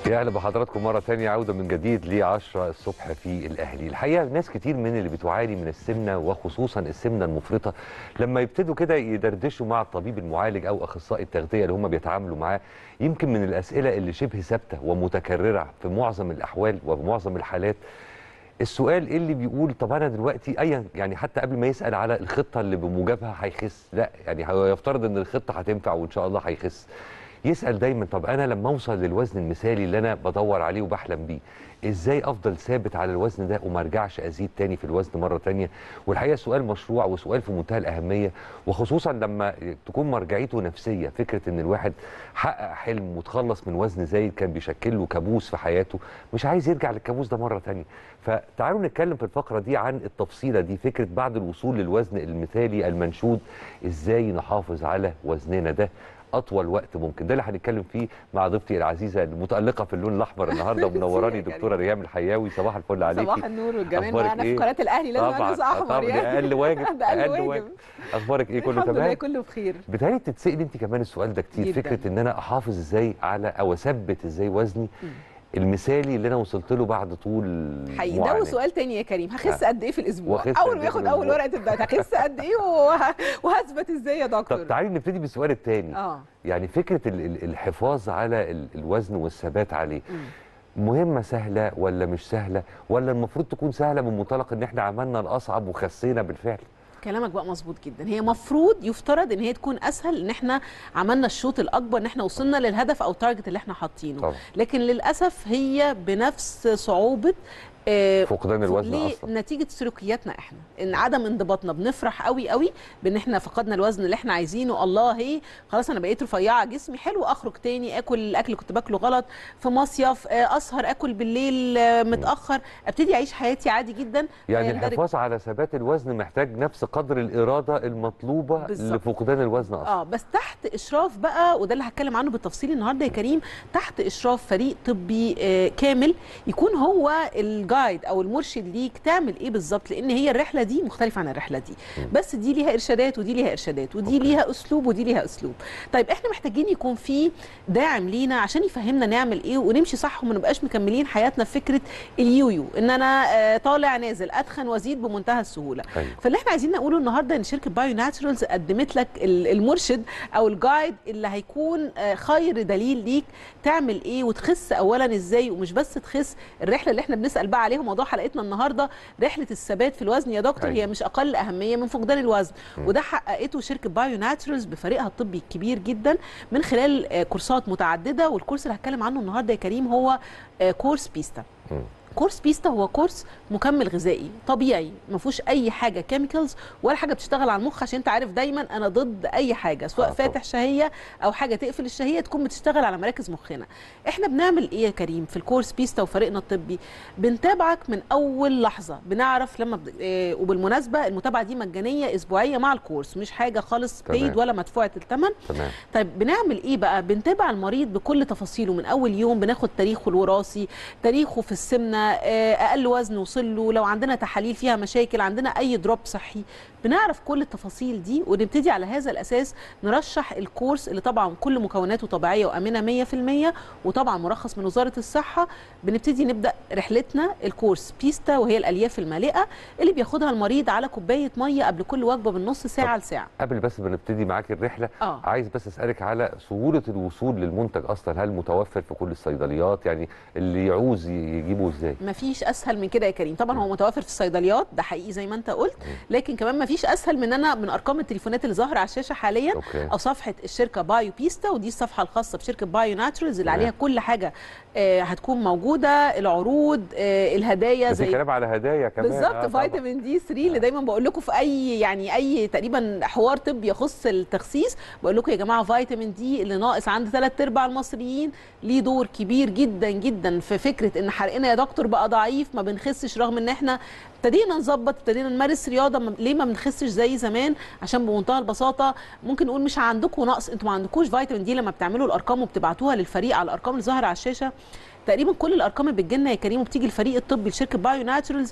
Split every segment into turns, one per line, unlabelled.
يا اهلا بحضراتكم مره ثانيه عوده من جديد ل 10 الصبح في الاهلي الحقيقه ناس كتير من اللي بتعاني من السمنه وخصوصا السمنه المفرطه لما يبتدوا كده يدردشوا مع الطبيب المعالج او اخصائي التغذيه اللي هم بيتعاملوا معاه يمكن من الاسئله اللي شبه ثابته ومتكرره في معظم الاحوال ومعظم الحالات السؤال إيه اللي بيقول طب انا دلوقتي ايا يعني حتى قبل ما يسال على الخطه اللي بموجبها هيخس لا يعني هو يفترض ان الخطه هتنفع وان شاء الله هيخس يسال دايما طب انا لما اوصل للوزن المثالي اللي انا بدور عليه وبحلم بيه ازاي افضل ثابت على الوزن ده وما ارجعش ازيد تاني في الوزن مره تانية والحقيقه سؤال مشروع وسؤال في منتهى الاهميه وخصوصا لما تكون مرجعيته نفسيه فكره ان الواحد حقق حلم وتخلص من وزن زايد كان بيشكل له كابوس في حياته مش عايز يرجع للكابوس ده مره تانية فتعالوا نتكلم في الفقره دي عن التفصيله دي فكره بعد الوصول للوزن المثالي المنشود ازاي نحافظ على وزننا ده اطول وقت ممكن ده اللي هنتكلم فيه مع ضيفتي العزيزه المتالقه في اللون الاحمر النهارده ومنوراني دكتوره ريهام الحياوي صباح الفل عليكي
صباح النور والجمال
أخبارك
معانا في
إيه؟
قناه الاهلي لازم
طبعا
البس احمر
طبعا
يعني
ده اقل واجب
ده أقل واجب.
اخبارك ايه كله
الحمد لله
تمام
كله بخير
بتهيألي تتسألي انت كمان السؤال ده كتير
جداً.
فكره ان انا احافظ ازاي على او اثبت ازاي وزني المثالي اللي انا وصلت له بعد طول
حقيقي ده
معاناة.
وسؤال تاني يا كريم هخس قد ايه في الاسبوع
وأخس قد
اول
إيه
ما
في
ياخد
الأسبوع؟
اول ورقه الدايت هخس قد ايه وه- وهثبت ازاي يا دكتور
طب تعالي نبتدي بالسؤال الثاني
اه
يعني فكره ال- ال- الحفاظ على ال- الوزن والثبات عليه مهمه سهله ولا مش سهله ولا المفروض تكون سهله من منطلق ان احنا عملنا الاصعب وخسينا بالفعل
كلامك بقى مظبوط جدا هي مفروض يفترض ان هي تكون اسهل ان احنا عملنا الشوط الاكبر ان احنا وصلنا للهدف او التارجت اللي احنا حاطينه
طبعا.
لكن للاسف هي بنفس صعوبه آه،
فقدان الوزن
ليه؟
اصلا
نتيجه سلوكياتنا احنا ان عدم انضباطنا بنفرح قوي قوي بان احنا فقدنا الوزن اللي احنا عايزينه الله هي خلاص انا بقيت رفيعه جسمي حلو اخرج تاني اكل الاكل اللي كنت باكله غلط في مصيف آه، اسهر اكل بالليل آه، متاخر ابتدي اعيش حياتي عادي جدا
يعني
فيندرج-
الحفاظ على ثبات الوزن محتاج نفس قدر الاراده المطلوبه
بالظبط.
لفقدان الوزن اصلا
اه بس تحت اشراف بقى وده اللي هتكلم عنه بالتفصيل النهارده يا كريم تحت اشراف فريق طبي آه كامل يكون هو الجايد او المرشد ليك تعمل ايه بالظبط لان هي الرحله دي مختلفه عن الرحله دي بس دي ليها ارشادات ودي ليها ارشادات ودي
أوكي.
ليها اسلوب ودي ليها اسلوب طيب احنا محتاجين يكون في داعم لينا عشان يفهمنا نعمل ايه ونمشي صح وما نبقاش مكملين حياتنا في فكره اليويو ان انا آه طالع نازل اتخن وازيد بمنتهى السهوله
أيوة.
فاللي احنا عايزين نقوله النهارده ان شركه بايو ناتشرالز قدمت لك ال- المرشد او الجايد اللي هيكون آه، خير دليل ليك تعمل ايه وتخس اولا ازاي ومش بس تخس الرحله اللي احنا بنسال بقى عليها موضوع حلقتنا النهارده رحله الثبات في الوزن يا دكتور
أيوة.
هي مش اقل اهميه من فقدان الوزن وده حققته شركه بايو ناتشرالز بفريقها الطبي الكبير جدا من خلال آه، كورسات متعدده والكورس اللي هتكلم عنه النهارده يا كريم هو آه، كورس بيستا
مم.
كورس بيستا هو كورس مكمل غذائي طبيعي ما فيهوش اي حاجه كيميكالز ولا حاجه بتشتغل على المخ عشان انت عارف دايما انا ضد اي حاجه سواء
آه
آه
طبعا.
فاتح شهيه او حاجه تقفل الشهيه تكون بتشتغل على مراكز مخنا احنا بنعمل ايه يا كريم في الكورس بيستا وفريقنا الطبي بنتابعك من اول لحظه بنعرف لما ب... إيه وبالمناسبه المتابعه دي مجانيه اسبوعيه مع الكورس مش حاجه خالص
تمام.
بيد ولا مدفوعه الثمن
تمام
طيب بنعمل ايه بقى بنتابع المريض بكل تفاصيله من اول يوم بناخد تاريخه الوراثي تاريخه في السمنه آه، اقل وزن وصل له لو عندنا تحاليل فيها مشاكل عندنا اي دروب صحي بنعرف كل التفاصيل دي ونبتدي على هذا الاساس نرشح الكورس اللي طبعا كل مكوناته طبيعيه وامنه 100% وطبعا مرخص من وزاره الصحه بنبتدي نبدا رحلتنا الكورس بيستا وهي الالياف المالئه اللي بياخدها المريض على كوبايه ميه قبل كل وجبه من نص ساعه
طب.
لساعه
قبل بس ما نبتدي معاك الرحله
اه
عايز بس اسالك على سهوله الوصول للمنتج اصلا هل متوفر في كل الصيدليات يعني اللي يعوز يجيبه ازاي
مفيش اسهل من كده يا كريم طبعا هو متوفر في الصيدليات ده حقيقي زي ما انت قلت لكن كمان مفيش اسهل من انا من ارقام التليفونات اللي ظاهره على الشاشه حاليا
اوكي
او صفحه الشركه بايو بيستا ودي الصفحه الخاصه بشركه بايو ناتشرالز اللي
تمام.
عليها كل حاجه آه هتكون موجوده العروض آه الهدايا
بس
زي
الكلام على هدايا كمان
بالظبط
آه طبعاً.
فيتامين دي 3 اللي دايما بقول لكم في اي يعني اي تقريبا حوار طبي يخص التخسيس بقول لكم يا جماعه فيتامين دي اللي ناقص عند ثلاث ارباع المصريين ليه دور كبير جدا جدا في فكره ان حرقنا يا دكتور بقى ضعيف ما بنخسش رغم ان احنا ابتدينا نظبط ابتدينا نمارس رياضه ما- ليه ما بنخسش زي زمان عشان بمنتهى البساطه ممكن نقول مش عندكم نقص انتوا ما عندكوش فيتامين دي لما بتعملوا الارقام وبتبعتوها للفريق على الارقام اللي ظاهره على الشاشه تقريبا كل الارقام اللي بتجيلنا يا كريم وبتيجي الفريق الطبي لشركه بايو ناتشرالز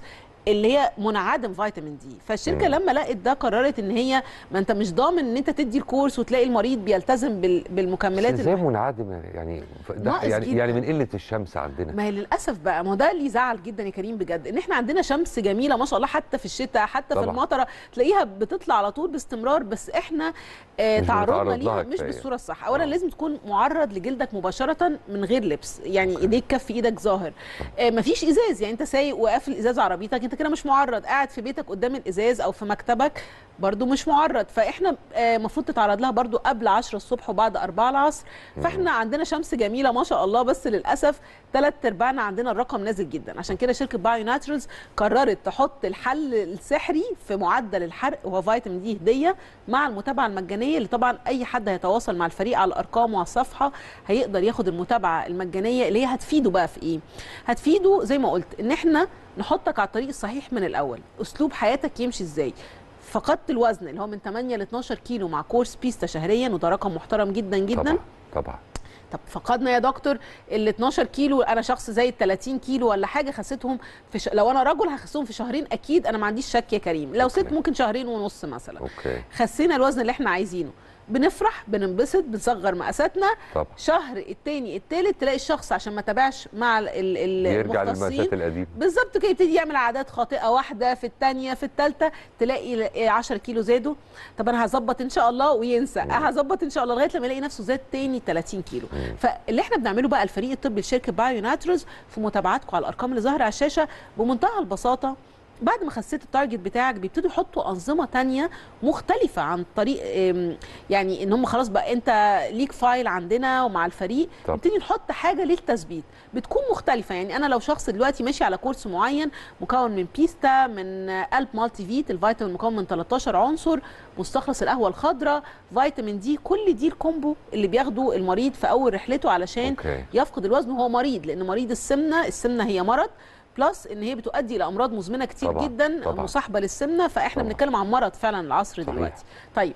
اللي هي منعدم فيتامين دي فالشركه
مم.
لما لقت ده قررت ان هي ما انت مش ضامن ان انت تدي الكورس وتلاقي المريض بيلتزم بال- بالمكملات
ازاي
المح-
منعدمه يعني ف- ده
ناقص
يعني
جداً.
يعني من قله الشمس عندنا
ما هي للاسف بقى ما هو ده اللي يزعل جدا يا كريم بجد ان احنا عندنا شمس جميله ما شاء الله حتى في الشتاء حتى في
طبعاً.
المطره تلاقيها بتطلع على طول باستمرار بس احنا آه
مش
تعرضنا
بنتعرض لها
ليها مش
كفاية.
بالصوره الصح اولا
آه.
لازم تكون معرض لجلدك مباشره من غير لبس يعني
أوكي.
ايديك كف ايدك ظاهر آه مفيش ازاز يعني انت سايق وقافل ازاز عربيتك انت كده مش معرض قاعد في بيتك قدام الازاز او في مكتبك برضو مش معرض فاحنا المفروض تتعرض لها برضو قبل 10 الصبح وبعد 4 العصر فاحنا عندنا شمس جميله ما شاء الله بس للاسف ثلاث ارباعنا عندنا الرقم نازل جدا عشان كده شركه بايو ناترالز قررت تحط الحل السحري في معدل الحرق وهو فيتامين دي هديه مع المتابعه المجانيه اللي طبعا اي حد هيتواصل مع الفريق على الارقام وعلى الصفحه هيقدر ياخد المتابعه المجانيه اللي هي هتفيده بقى في ايه هتفيده زي ما قلت ان احنا نحطك على الطريق الصحيح من الاول اسلوب حياتك يمشي ازاي فقدت الوزن اللي هو من 8 ل 12 كيلو مع كورس بيستا شهريا وده رقم محترم جدا جدا
طبعا طبعا
طب فقدنا يا دكتور ال 12 كيلو انا شخص زي ال 30 كيلو ولا حاجه خسيتهم في ش... لو انا رجل هخسهم في شهرين اكيد انا ما عنديش شك يا كريم لو ست
أوكي.
ممكن شهرين ونص مثلا
اوكي
خسينا الوزن اللي احنا عايزينه بنفرح بننبسط بنصغر مقاساتنا
طبعا
شهر التاني التالت تلاقي الشخص عشان ما تابعش مع ال- ال-
يرجع
المختصين
للمقاسات القديمه
بالظبط كده يبتدي يعمل عادات خاطئه واحده في الثانيه في الثالثه تلاقي 10 كيلو زادوا طب انا هظبط ان شاء الله وينسى
مم.
هظبط ان شاء الله لغايه لما يلاقي نفسه زاد تاني 30 كيلو
مم.
فاللي احنا بنعمله بقى الفريق الطبي لشركه بايو ناترز في متابعتكم على الارقام اللي ظاهره على الشاشه بمنتهى البساطه بعد ما خسيت التارجت بتاعك بيبتدوا يحطوا انظمه تانية مختلفه عن طريق ام، يعني ان هم خلاص بقى انت ليك فايل عندنا ومع الفريق
طب.
نبتدي نحط حاجه للتثبيت بتكون مختلفه يعني انا لو شخص دلوقتي ماشي على كورس معين مكون من بيستا من الب مالتي فيت الفيتامين مكون من 13 عنصر مستخلص القهوه الخضراء فيتامين دي كل دي الكومبو اللي بياخده المريض في اول رحلته علشان
اوكي
يفقد الوزن وهو مريض لان مريض السمنه السمنه هي مرض بلس ان هي بتؤدي الى امراض مزمنه كتير
طبعاً،
جدا
طبعاً.
مصاحبه للسمنه فاحنا
طبعاً.
بنتكلم عن مرض فعلا العصر
صحيح.
دلوقتي طيب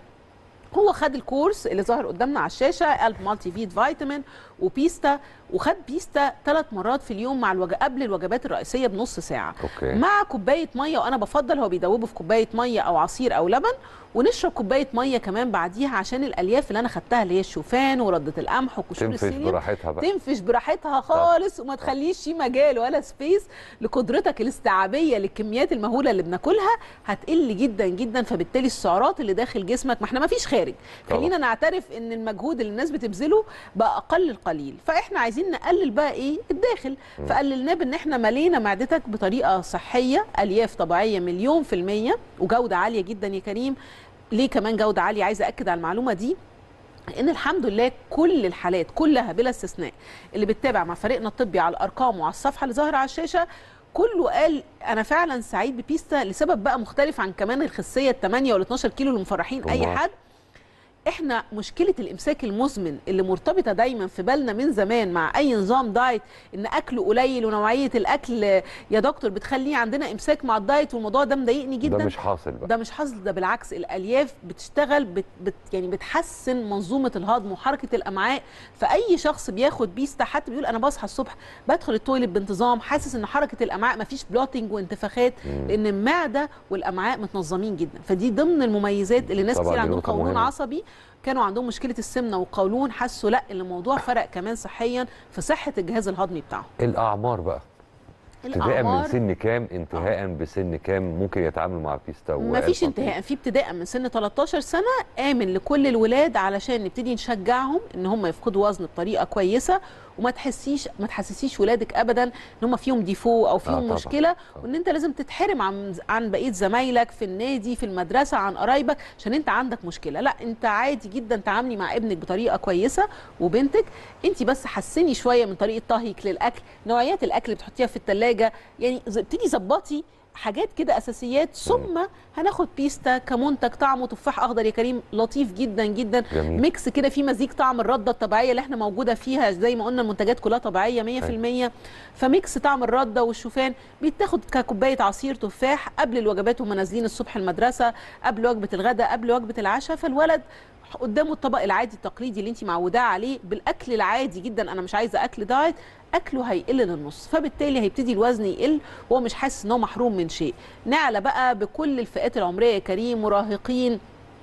هو خد الكورس اللي ظهر قدامنا على الشاشه قلب مالتي فيت فيتامين وبيستا وخد بيستا ثلاث مرات في اليوم مع الوج... قبل الوجبات الرئيسيه بنص ساعه
اوكي
مع كوبايه ميه وانا بفضل هو بيدوبه في كوبايه ميه او عصير او لبن ونشرب كوبايه ميه كمان بعديها عشان الالياف اللي انا خدتها اللي هي الشوفان ورده القمح وقشور
تنفش
السيليوم
براحتها بقى
تنفش براحتها خالص وما تخليش في مجال ولا سبيس لقدرتك الاستيعابيه للكميات المهوله اللي بناكلها هتقل جدا جدا فبالتالي السعرات اللي داخل جسمك ما احنا ما فيش خارج
طبعا.
خلينا نعترف ان المجهود اللي الناس بتبذله بقى اقل القليل فاحنا عايزين نقلل بقى ايه الداخل
مم.
فقللناه بان احنا ملينا معدتك بطريقه صحيه الياف طبيعيه مليون في الميه وجوده عاليه جدا يا كريم ليه كمان جوده عاليه عايزه اكد على المعلومه دي ان الحمد لله كل الحالات كلها بلا استثناء اللي بتتابع مع فريقنا الطبي على الارقام وعلى الصفحه اللي ظاهره على الشاشه كله قال انا فعلا سعيد ببيستا لسبب بقى مختلف عن كمان الخسيه ال 8 وال 12 كيلو اللي مفرحين اي
أمال؟
حد احنا مشكله الامساك المزمن اللي مرتبطه دايما في بالنا من زمان مع اي نظام دايت ان اكله قليل ونوعيه الاكل يا دكتور بتخليه عندنا امساك مع الدايت والموضوع ده مضايقني جدا
ده مش حاصل بقى
ده مش حاصل ده بالعكس الالياف بتشتغل بت بت يعني بتحسن منظومه الهضم وحركه الامعاء فاي شخص بياخد بيستا حتى بيقول انا بصحى الصبح بدخل التويليت بانتظام حاسس ان حركه الامعاء مفيش بلوتنج وانتفاخات
مم.
لان المعده والامعاء متنظمين جدا فدي ضمن المميزات اللي ناس
طبعاً
كتير
دي
عندهم
نقطة
قولون
مهمة.
عصبي كانوا عندهم مشكله السمنه والقولون حسوا لا ان الموضوع فرق كمان صحيا في صحه الجهاز الهضمي بتاعهم
الاعمار بقى ابتداء من
الأعمار-
سن كام انتهاء بسن كام ممكن يتعامل مع بيستا
ما فيش انتهاء في ابتداء من سن 13 سنه امن لكل الولاد علشان نبتدي نشجعهم ان هم يفقدوا وزن بطريقه كويسه وما تحسيش ما تحسسيش ولادك ابدا ان هم فيهم ديفو او فيهم
طبعاً.
مشكله
طبعاً.
وان انت لازم تتحرم عن عن بقيه زمايلك في النادي في المدرسه عن قرايبك عشان انت عندك مشكله لا انت عادي جدا تعاملي مع ابنك بطريقه كويسه وبنتك انت بس حسني شويه من طريقه طهيك للاكل نوعيات الاكل اللي بتحطيها في الثلاجه يعني ز- ابتدي ظبطي حاجات كده اساسيات ثم هناخد بيستا كمنتج طعمه تفاح اخضر يا كريم لطيف جدا جدا
جميل
ميكس كده فيه مزيج طعم الرده الطبيعيه اللي احنا موجوده فيها زي ما قلنا المنتجات كلها طبيعيه 100% فميكس طعم الرده والشوفان بيتاخد ككوبايه عصير تفاح قبل الوجبات وهم نازلين الصبح المدرسه قبل وجبه الغداء قبل وجبه العشاء فالولد قدامه الطبق العادي التقليدي اللي انت معوداه عليه بالاكل العادي جدا انا مش عايزه اكل دايت اكله هيقل للنص فبالتالي هيبتدي الوزن يقل وهو مش حاسس ان هو محروم من شيء نعلى بقى بكل الفئات العمريه يا كريم مراهقين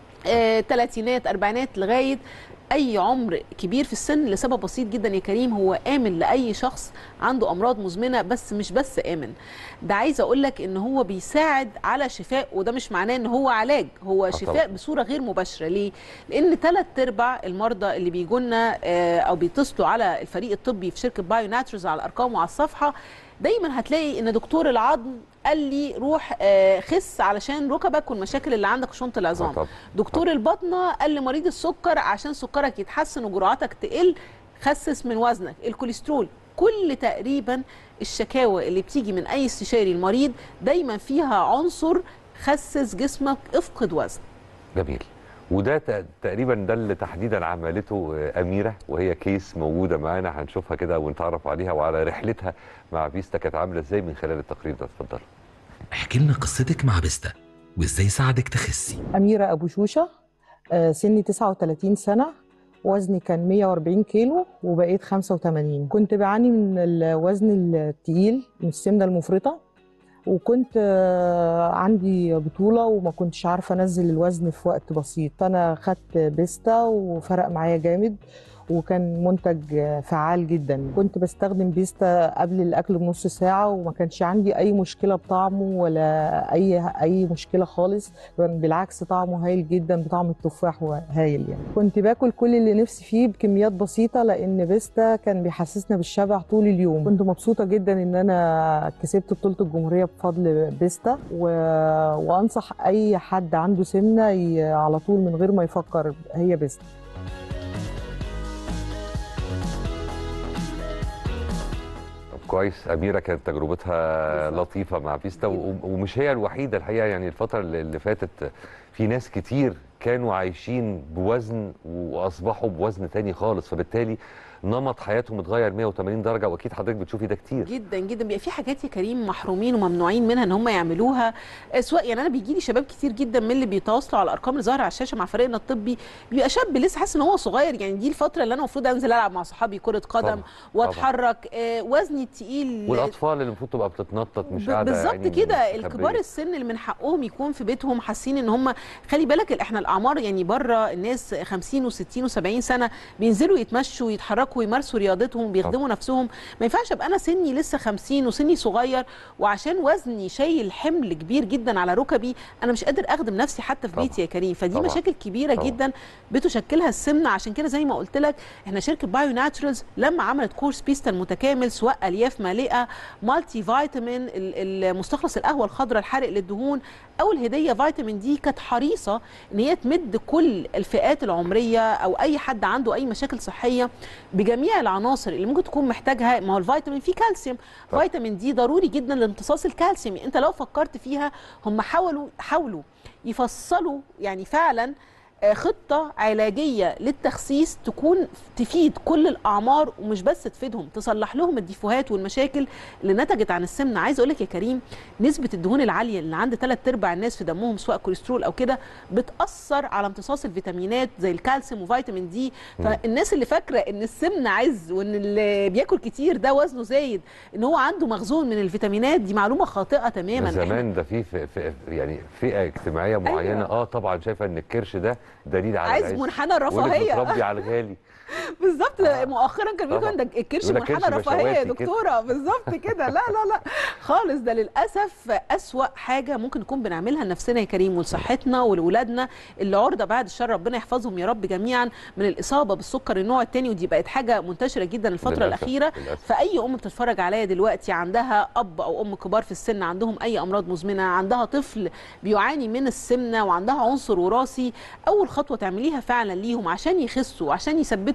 آه، تلاتينات اربعينات لغايه اي عمر كبير في السن لسبب بسيط جدا يا كريم هو امن لاي شخص عنده امراض مزمنه بس مش بس امن ده عايزه اقول لك ان هو بيساعد على شفاء وده مش معناه ان هو علاج هو
آه
شفاء
طبعاً.
بصوره غير مباشره ليه لان ثلاث ارباع المرضى اللي بيجوا لنا آه، او بيتصلوا على الفريق الطبي في شركه بايو ناتشرز على الارقام وعلى الصفحه دايما هتلاقي ان دكتور العظم قال لي روح آه، خس علشان ركبك والمشاكل اللي عندك وشنط العظام
آه طبعاً.
دكتور البطنه قال لمريض السكر عشان سكرك يتحسن وجرعاتك تقل خسس من وزنك الكوليسترول كل تقريبا الشكاوى اللي بتيجي من اي استشاري المريض دايما فيها عنصر خسس جسمك افقد وزن
جميل وده ت- تقريبا ده اللي تحديدا عملته آه، اميره وهي كيس موجوده معانا هنشوفها كده ونتعرف عليها وعلى رحلتها مع فيستا كانت عامله ازاي من خلال التقرير ده اتفضل
احكي لنا قصتك مع بيستا وازاي ساعدك تخسي
أميرة أبو شوشة آه، سني 39 سنة وزني كان 140 كيلو وبقيت 85 كنت بعاني من الوزن التقيل من السمنة المفرطة وكنت آه، عندي بطولة وما كنتش عارفة أنزل الوزن في وقت بسيط فأنا خدت بيستا وفرق معايا جامد وكان منتج آه، فعال جدا كنت بستخدم بيستا قبل الأكل بنص ساعة وما كانش عندي أي مشكلة بطعمه ولا أي أي مشكلة خالص كان بالعكس طعمه هايل جدا بطعم التفاح هايل يعني كنت باكل كل اللي نفسي فيه بكميات بسيطة لأن بيستا كان بيحسسنا بالشبع طول اليوم كنت مبسوطة جدا إن أنا كسبت بطولة الجمهورية بفضل بيستا و... وأنصح أي حد عنده سمنة ي... على طول من غير ما يفكر هي بيستا
طب كويس اميره كانت تجربتها لطيفه مع فيستا و- ومش هي الوحيده الحقيقه يعني الفتره اللي اللي فاتت في ناس كتير كانوا عايشين بوزن واصبحوا بوزن تاني خالص فبالتالي نمط حياتهم اتغير 180 درجه واكيد حضرتك بتشوفي ده كتير
جدا جدا بيبقى في حاجات يا كريم محرومين وممنوعين منها ان هم يعملوها آه، سواء يعني انا بيجي لي شباب كتير جدا من اللي بيتواصلوا على الارقام اللي ظاهره على الشاشه مع فريقنا الطبي بيبقى شاب لسه حاسس ان هو صغير يعني دي الفتره اللي انا المفروض انزل العب مع صحابي كره قدم
طبعاً،
واتحرك آه، وزني التقيل
والاطفال اللي المفروض تبقى بتتنطط مش
ب-
قاعده
بالظبط
يعني
كده
مستخبية.
الكبار السن اللي من حقهم يكون في بيتهم حاسين ان هم خلي بالك ال- احنا الاعمار يعني بره الناس 50 و60 و70 سنه بينزلوا يتمشوا ويتحركوا ويمارسوا رياضتهم بيخدموا نفسهم ما ينفعش ابقى انا سني لسه 50 وسني صغير وعشان وزني شايل حمل كبير جدا على ركبي انا مش قادر اخدم نفسي حتى في
طبعاً.
بيتي يا كريم فدي
طبعاً.
مشاكل كبيره
طبعاً.
جدا بتشكلها السمنه عشان كده زي ما قلت لك احنا شركه بايو ناتشرالز لما عملت كورس بيستا المتكامل سواء الياف مالئه مالتي فيتامين ال- المستخلص القهوه الخضراء الحارق للدهون او الهديه فيتامين دي كانت حريصه ان هي تمد كل الفئات العمريه او اي حد عنده اي مشاكل صحيه بجميع العناصر اللي ممكن تكون محتاجها ما هو الفيتامين فيه كالسيوم
طبعا.
فيتامين دي ضروري جدا لامتصاص الكالسيوم انت لو فكرت فيها هم حاولوا حاولوا يفصلوا يعني فعلا آه، خطة علاجية للتخسيس تكون تفيد كل الأعمار ومش بس تفيدهم تصلح لهم الديفوهات والمشاكل اللي نتجت عن السمنة عايز أقول لك يا كريم نسبة الدهون العالية اللي عند ثلاث أرباع الناس في دمهم سواء كوليسترول أو كده بتأثر على امتصاص الفيتامينات زي الكالسيوم وفيتامين دي فالناس اللي فاكرة إن السمنة عز وإن اللي بياكل كتير ده وزنه زايد إن هو عنده مخزون من الفيتامينات دي معلومة خاطئة تماما إحنا-
زمان ده في في في يعني فئه اجتماعيه معينه
أيوة.
اه طبعا شايفه ان الكرش ده دليل على
عايز
العز.
منحنى
وإنك
الرفاهية
بتربي على الغالي
بالظبط
آه.
مؤخرا كان بيقولوا
طبعا.
عندك الكرش
يقول لك
منحنى
كرش
رفاهيه يا
بشواتي كده.
دكتوره بالظبط كده لا لا لا خالص ده للاسف اسوا حاجه ممكن نكون بنعملها لنفسنا يا كريم ولصحتنا ولولادنا اللي عرضه بعد الشر ربنا يحفظهم يا رب جميعا من الاصابه بالسكر النوع الثاني ودي بقت حاجه منتشره جدا الفتره
للأسف،
الاخيره
للأسف.
فاي ام بتتفرج عليا دلوقتي عندها اب او ام كبار في السن عندهم اي امراض مزمنه عندها طفل بيعاني من السمنه وعندها عنصر وراثي اول خطوه تعمليها فعلا ليهم عشان يخسوا وعشان يثبتوا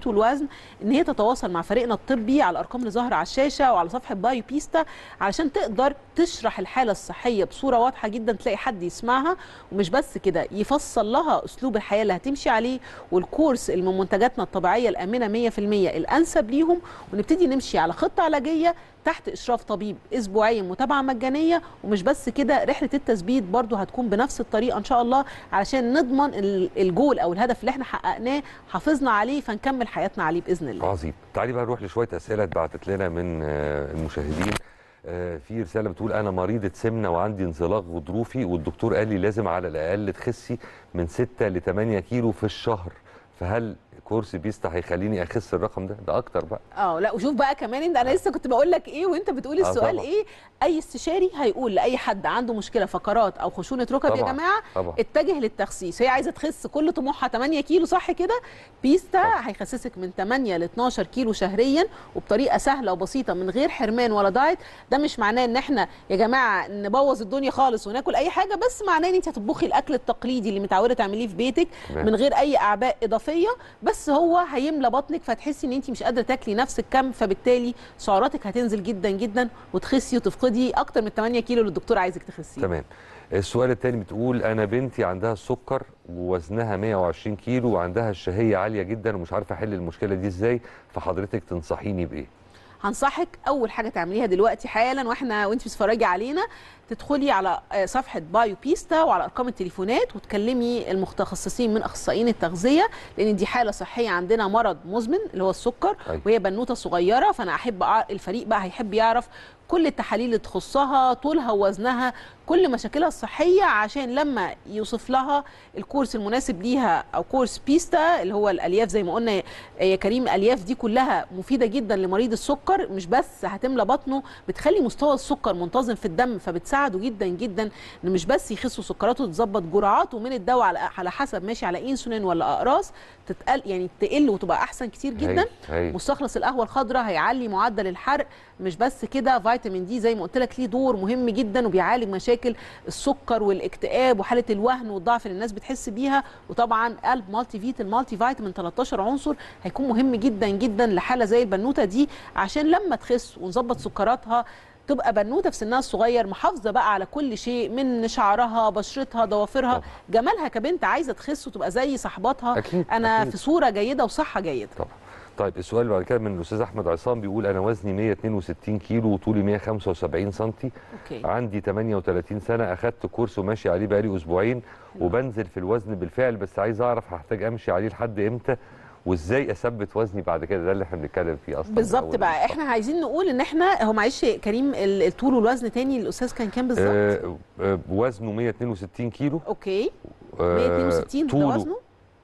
التخسيس والوزن ان هي تتواصل مع فريقنا الطبي على الارقام اللي ظاهره على الشاشه وعلى صفحه بايو بيستا علشان تقدر تشرح الحاله الصحيه بصوره واضحه جدا تلاقي حد يسمعها ومش بس كده يفصل لها اسلوب الحياه اللي هتمشي عليه والكورس اللي من منتجاتنا الطبيعيه الامنه 100% الانسب ليهم ونبتدي نمشي على خطه علاجيه تحت اشراف طبيب اسبوعيا متابعه مجانيه ومش بس كده رحله التثبيت برضو هتكون بنفس الطريقه ان شاء الله علشان نضمن ال- الجول او الهدف اللي احنا حققناه حافظنا عليه فنكمل حياتنا عليه باذن الله
عظيم تعالي بقى نروح لشويه اسئله اتبعتت لنا من آه، المشاهدين آه، في رساله بتقول انا مريضه سمنه وعندي انزلاق غضروفي والدكتور قال لي لازم على الاقل تخسي من 6 ل 8 كيلو في الشهر فهل كورس بيستا هيخليني اخس الرقم ده ده اكتر بقى
اه لا وشوف بقى كمان انت انا لسه كنت بقول لك ايه وانت بتقول
آه
السؤال
طبعا.
ايه اي استشاري هيقول لاي حد عنده مشكله فقرات او خشونه ركب يا
طبعا،
جماعه
طبعا
اتجه للتخسيس هي عايزه تخس كل طموحها 8 كيلو صح كده بيستا
طبعا.
هيخسسك من 8 ل 12 كيلو شهريا وبطريقه سهله وبسيطه من غير حرمان ولا دايت ده مش معناه ان احنا يا جماعه نبوظ الدنيا خالص وناكل اي حاجه بس معناه ان انت هتطبخي الاكل التقليدي اللي متعوده تعمليه في بيتك
تمام.
من غير اي اعباء اضافيه بس هو هيملى بطنك فتحسي ان انت مش قادره تاكلي نفس الكم فبالتالي سعراتك هتنزل جدا جدا وتخسي وتفقدي اكتر من 8 كيلو اللي الدكتور عايزك تخسيه
تمام السؤال الثاني بتقول انا بنتي عندها السكر ووزنها 120 كيلو وعندها الشهيه عاليه جدا ومش عارفه احل المشكله دي ازاي فحضرتك تنصحيني بايه
هنصحك اول حاجه تعمليها دلوقتي حالا واحنا وانت بتتفرجي علينا تدخلي على آه، صفحه بايو بيستا وعلى ارقام التليفونات وتكلمي المتخصصين من اخصائيين التغذيه لان دي حاله صحيه عندنا مرض مزمن اللي هو السكر
أيوة.
وهي بنوته صغيره فانا احب أع- الفريق بقى هيحب يعرف كل التحاليل اللي تخصها طولها ووزنها كل مشاكلها الصحيه عشان لما يوصف لها الكورس المناسب ليها او كورس بيستا اللي هو الالياف زي ما قلنا يا كريم الالياف دي كلها مفيده جدا لمريض السكر مش بس هتملى بطنه بتخلي مستوى السكر منتظم في الدم فبتساعده جدا جدا ان مش بس يخس سكراته تظبط جرعاته من الدواء على على حسب ماشي على انسولين ولا اقراص تتقل يعني تقل وتبقى احسن كتير جدا
هايل، هايل.
مستخلص القهوه الخضراء هيعلي معدل الحرق مش بس كده فيتامين دي زي ما قلت لك ليه دور مهم جدا وبيعالج مشاكل السكر والاكتئاب وحاله الوهن والضعف اللي الناس بتحس بيها وطبعا قلب مالتي فيت المالتي فيتامين 13 عنصر هيكون مهم جدا جدا لحاله زي البنوته دي عشان لما تخس ونظبط سكراتها تبقى بنوته في سنها الصغير محافظه بقى على كل شيء من شعرها بشرتها ضوافرها
طبعا.
جمالها كبنت عايزه تخس وتبقى زي صاحباتها
أكيد،
انا
أكيد.
في صوره جيده وصحه جيده
طبعا طيب السؤال اللي بعد كده من الاستاذ احمد عصام بيقول انا وزني 162 كيلو وطولي 175 سنتي
اوكي
عندي 38 سنه اخدت كورس وماشي عليه بقالي اسبوعين وبنزل في الوزن بالفعل بس عايز اعرف هحتاج امشي عليه لحد امتى وازاي اثبت وزني بعد كده ده اللي احنا بنتكلم فيه اصلا
بالظبط
أول
بقى
الحلقة.
احنا عايزين نقول ان احنا هو معلش يا كريم ال- الطول والوزن تاني الاستاذ كان كام بالظبط
آه آه وزنه 162 كيلو
اوكي
آه
162 ده
طوله
وزنه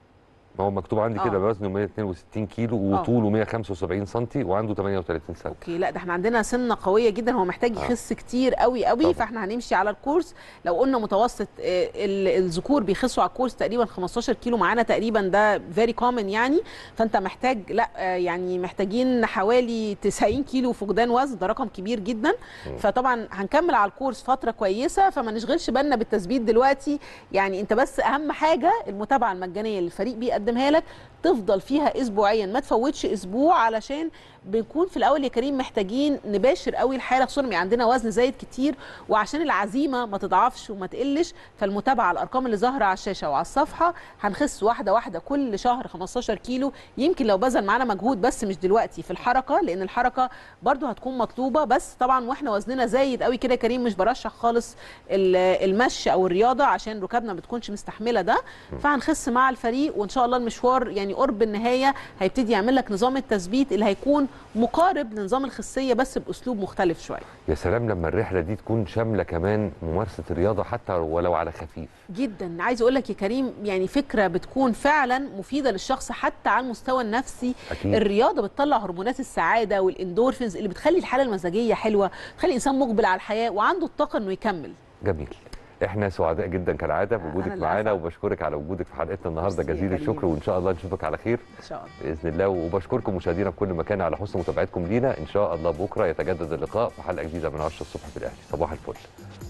ما هو مكتوب عندي كده
آه.
وزنه 162 كيلو وطوله 175 سنتي وعنده 38 سنه
اوكي لا ده احنا عندنا سنه قويه جدا هو محتاج
آه.
يخس كتير قوي قوي
طبعا.
فاحنا هنمشي على الكورس لو قلنا متوسط آه، ال- الذكور بيخسوا على الكورس تقريبا 15 كيلو معانا تقريبا ده فيري كومن يعني فانت محتاج لا آه، يعني محتاجين حوالي 90 كيلو فقدان وزن ده رقم كبير جدا فطبعا هنكمل على الكورس فتره كويسه فما نشغلش بالنا بالتثبيت دلوقتي يعني انت بس اهم حاجه المتابعه المجانيه اللي الفريق بيقدمها لك تفضل فيها اسبوعيا ما تفوتش اسبوع علشان بنكون في الاول يا كريم محتاجين نباشر قوي الحاله خصوصا إن عندنا وزن زايد كتير وعشان العزيمه ما تضعفش وما تقلش فالمتابعه على الارقام اللي ظاهره على الشاشه وعلى الصفحه هنخس واحده واحده كل شهر 15 كيلو يمكن لو بذل معانا مجهود بس مش دلوقتي في الحركه لان الحركه برضو هتكون مطلوبه بس طبعا واحنا وزننا زايد قوي كده يا كريم مش برشح خالص ال- المشي او الرياضه عشان ركابنا ما بتكونش مستحمله ده فهنخس مع الفريق وان شاء الله المشوار يعني قرب النهايه هيبتدي يعمل لك نظام التثبيت اللي هيكون مقارب لنظام الخسيه بس باسلوب مختلف شويه
يا سلام لما الرحله دي تكون شامله كمان ممارسه الرياضه حتى ولو على خفيف
جدا عايز اقول لك يا كريم يعني فكره بتكون فعلا مفيده للشخص حتى على المستوى النفسي
أكيد.
الرياضه بتطلع هرمونات السعاده والاندورفينز اللي بتخلي الحاله المزاجيه حلوه تخلي الانسان مقبل على الحياه وعنده الطاقه انه يكمل
جميل احنا سعداء جدا كالعاده بوجودك
اللي
معانا
أسعد.
وبشكرك على وجودك في حلقتنا النهارده
ميرسي يا
جزيل
كريم.
الشكر وان شاء الله نشوفك على خير
ان شاء الله
باذن الله وبشكركم مشاهدينا في كل مكان على حسن متابعتكم لينا ان شاء الله بكره يتجدد اللقاء في حلقه جديده من 10 الصبح في الاهلي صباح الفل